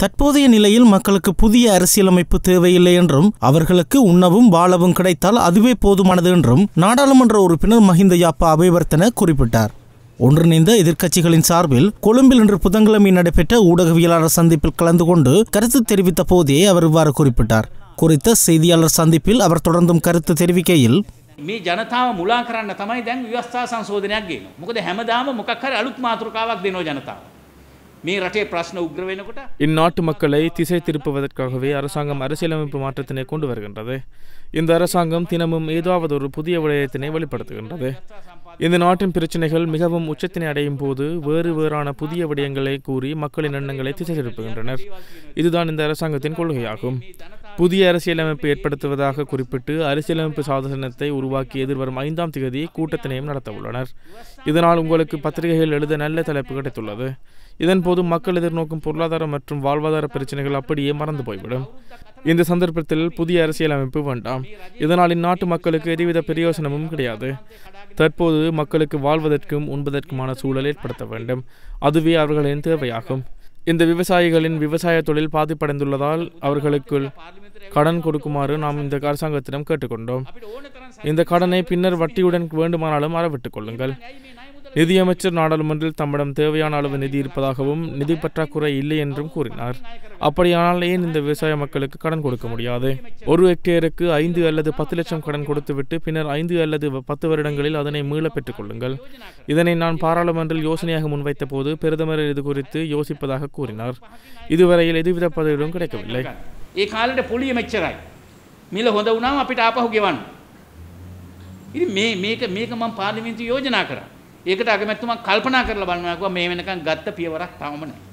தற்போதைய நிலையில் மக்களுக்கு புதிய அரசியலமைப்பு தேவையில்லை என்றும் அவர்களுக்கு உண்ணவும் வாழவும் கிடைத்தால் அதுவே போதுமானது என்றும் நாடாளுமன்ற உறுப்பினர் மஹிந்த யாப்பா அபயவர்த்தன குறிப்பிட்டார் ஒன்றிணைந்த எதிர்க்கட்சிகளின் சார்பில் கொழும்பில் இன்று புதன்கிழமை நடைபெற்ற ஊடகவியலாளர் சந்திப்பில் கலந்து கொண்டு கருத்து தெரிவித்த போதே அவர் இவ்வாறு குறிப்பிட்டார் குறித்த செய்தியாளர் சந்திப்பில் அவர் தொடர்ந்தும் கருத்து தெரிவிக்கையில் මේ ජනතාව මුලා කරන්න තමයි දැන් ව්‍යවස්ථා සංශෝධනයක් ගේනවා. මොකද හැමදාම මොකක් හරි අලුත් මාතෘකාවක් දෙනවා ජනතාව. මේ රටේ ප්‍රශ්න උග්‍ර වෙනකොට இந்நாட்டு மக்களை திசை திருப்புவதற்காகவே அரசாங்கம் அரசியலமைப்பு மாற்றத்தினை கொண்டு வருகின்றது இந்த அரசாங்கம் தினமும் ஏதாவது ஒரு புதிய விடயத்தினை வெளிப்படுத்துகின்றது இந்த நாட்டின் பிரச்சனைகள் மிகவும் உச்சத்தினை அடையும் போது வேறு வேறான புதிய விடயங்களை கூறி மக்களின் எண்ணங்களை திசை திருப்புகின்றனர் இதுதான் இந்த அரசாங்கத்தின் கொள்கையாகும் புதிய அரசியலமைப்பு ஏற்படுத்துவதாக குறிப்பிட்டு அரசியலமைப்பு சாதனத்தை உருவாக்கி எதிர்வரும் ஐந்தாம் தேதி கூட்டத்தினையும் நடத்த உள்ளனர் இதனால் உங்களுக்கு பத்திரிகைகள் எழுத நல்ல தலைப்பு கிடைத்துள்ளது இதன்போது மக்கள் எதிர்நோக்கும் பொருளாதார மற்றும் வாழ்வாதார பிரச்சனைகள் அப்படியே மறந்து போய்விடும் இந்த சந்தர்ப்பத்தில் புதிய அரசியலமைப்பு வேண்டாம் இதனால் இந்நாட்டு மக்களுக்கு எதுவித பிரயோசனமும் கிடையாது தற்போது மக்களுக்கு வாழ்வதற்கும் உண்பதற்குமான சூழல் ஏற்படுத்த வேண்டும் அதுவே அவர்களின் தேவையாகும் இந்த விவசாயிகளின் விவசாய தொழில் பாதிப்படைந்துள்ளதால் அவர்களுக்குள் கடன் கொடுக்குமாறு நாம் இந்த அரசாங்கத்திடம் கேட்டுக்கொண்டோம் இந்த கடனை பின்னர் வட்டியுடன் வேண்டுமானாலும் அறவிட்டுக் கொள்ளுங்கள் நிதியமைச்சர் நாடாளுமன்றில் தம்மிடம் தேவையான அளவு நிதி இருப்பதாகவும் நிதி பற்றாக்குறை இல்லை என்றும் கூறினார் அப்படியானால் ஏன் இந்த விவசாய மக்களுக்கு கடன் கொடுக்க முடியாது ஒரு ஹெக்டேருக்கு ஐந்து அல்லது பத்து லட்சம் கடன் கொடுத்துவிட்டு பின்னர் ஐந்து அல்லது பத்து வருடங்களில் அதனை மீள பெற்றுக் கொள்ளுங்கள் இதனை நான் பாராளுமன்றில் யோசனையாக முன்வைத்த போது பிரதமர் இது குறித்து யோசிப்பதாக கூறினார் இதுவரையில் எதுவித பதிலும் கிடைக்கவில்லை ඒ කාලට පොලිය මෙච්චරයි. මිල හොඳ වුණාම අපිට ආපහු ගෙවන්න. ඉතින් මේ මේක මේක මම පාර්ලිමේන්තු යෝජනා කරා. ඒකට අගමැතිතුමා කල්පනා කරලා බලනවා කිව්වා මේ වෙනකන් ගත්ත පියවරක් තාම නැහැ.